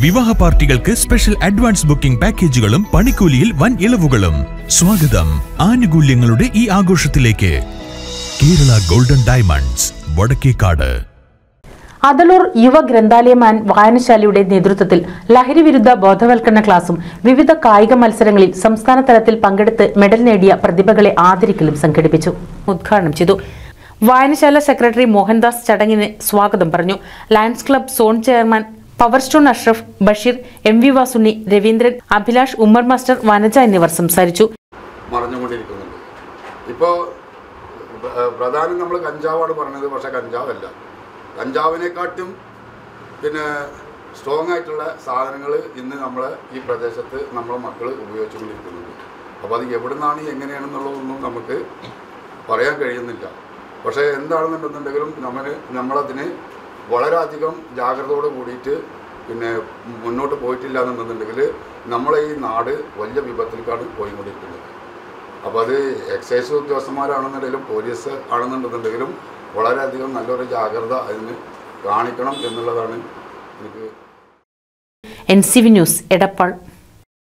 വിവാഹ പാർട്ടികൾക്ക് special advance booking പാക്കേജുകളും പണിക്കൂലിയിൽ വൻ ഇളവുകളും സ്വാഗതം ആനുകൂല്യങ്ങളുടെ ഈ ആഘോഷത്തിലേക്ക് Kerala golden diamonds Vadakkekad Athalur Yuva Granthalayam and വായനശാലയുടെ നേതൃത്വത്തിൽ ലഹരി വിരുദ്ധ ബോധവൽക്കരണ ക്ലാസും വിവിധ കായിക മത്സരങ്ങളിൽ സംസ്ഥാന തലത്തിൽ പങ്കെടുത്ത് മെഡൽ നേടിയ പ്രതിഭകളെ ആദരിക്കലും സംഘടിപ്പിച്ചു ഉദ്ഘാടനം ചെയ്തു വായനശാല സെക്രട്ടറി മോഹൻദാസ് ചടങ്ങിന് സ്വാഗതം പറഞ്ഞു Lions Club zone chairman power stone Ashraf Basheer M V Vasunni Raveendran Abhilash Ummer master Vanaja എന്നിവർ സംസാരിച്ചു മറഞ്ഞുകൊണ്ടിരിക്കുന്നുണ്ട് ഇപ്പോൾ പ്രധാനം നമ്മൾ കഞ്ചാവാണ് പറഞ്ഞത് പക്ഷേ കഞ്ചാവല്ല കഞ്ചാവിനെക്കാട്ടും പിന്നെ സ്ട്രോങ് ആയിട്ടുള്ള സാധനങ്ങൾ ഇന്ന് നമ്മളെ ഈ പ്രദേശത്ത് നമ്മളെ മക്കൾ ഉപയോഗിച്ചുകൊണ്ടിരിക്കുന്നുണ്ട് അപ്പോൾ അത് എവിടെ നിന്നാണ് എങ്ങനെയാണെന്നുള്ളതൊന്നും നമുക്ക് പറയാൻ കഴിയുന്നില്ല പക്ഷേ എന്താണെന്നുണ്ടെന്നുണ്ടെങ്കിലും നമ്മൾ നമ്മളതിന് വളരെയധികം ജാഗ്രതയോട് കൂടിയിട്ട് പിന്നെ മുന്നോട്ട് പോയിട്ടില്ല എന്നുണ്ടെന്നുണ്ടെങ്കിൽ നമ്മളെ ഈ നാട് വലിയ വിപത്തിലേക്കാണ് പോയിക്കൊണ്ടിരിക്കുന്നത് അപ്പോൾ അത് എക്സൈസ് ഉദ്യോഗസ്ഥന്മാരാണെന്നുണ്ടെങ്കിലും പോലീസ് ആണെന്നുണ്ടെന്നുണ്ടെങ്കിലും വളരെയധികം നല്ലൊരു ജാഗ്രത അതിന് കാണിക്കണം എന്നുള്ളതാണ് എനിക്ക് N C V news Edappal